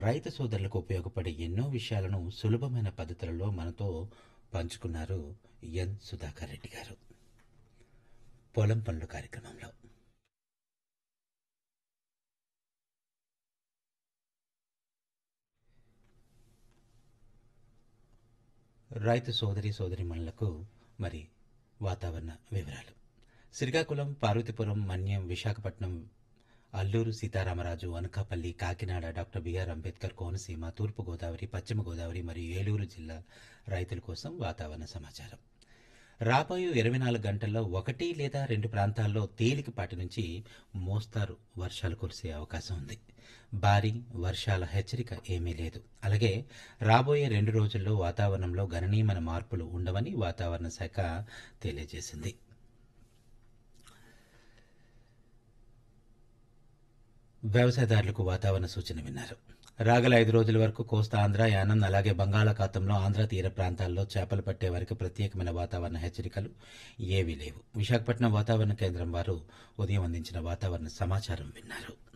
రైతు సోదరులకు ఉపయోగపడే ఎన్నో విషయాలను సులభమైన పద్ధతులలో మనతో పంచుకున్నారు ఎన్ సుధాకర్ రెడ్డి గారు పొలం పనులు కార్యక్రమంలో రైతు సోదరి సోదరిమణులకు మరి వాతావరణ వివరాలు శ్రీకాకుళం పార్వతీపురం మన్యం విశాఖపట్నం అల్లూరు సీతారామరాజు అనకాపల్లి కాకినాడ డాక్టర్ బిఆర్ అంబేద్కర్ కోనసీమ తూర్పు గోదావరి పశ్చిమ గోదావరి మరియు ఏలూరు జిల్లా రైతుల కోసం వాతావరణ సమాచారం రాబోయే ఇరవై నాలుగు గంటల్లో ఒకటి లేదా రెండు ప్రాంతాల్లో తేలికపాటి నుంచి మోస్తారు వర్షాలు కురిసే అవకాశం ఉంది భారీ వర్షాల హెచ్చరిక ఏమీ లేదు అలాగే రాబోయే రెండు రోజుల్లో వాతావరణంలో గణనీయమైన మార్పులు ఉండవని వాతావరణ శాఖ తెలియజేసింది వ్యవసాయదారులకు వాతావరణ సూచన విన్నారు రాగల ఐదు రోజుల వరకు కోస్తా ఆంధ్ర యానం అలాగే బంగాళాఖాతంలో ఆంధ్ర తీర ప్రాంతాల్లో చేపలు పట్టే వారికి ప్రత్యేకమైన వాతావరణ హెచ్చరికలు ఏవీ లేవు విశాఖపట్నం వాతావరణ కేంద్రం వారు ఉదయం అందించిన వాతావరణ సమాచారం విన్నారు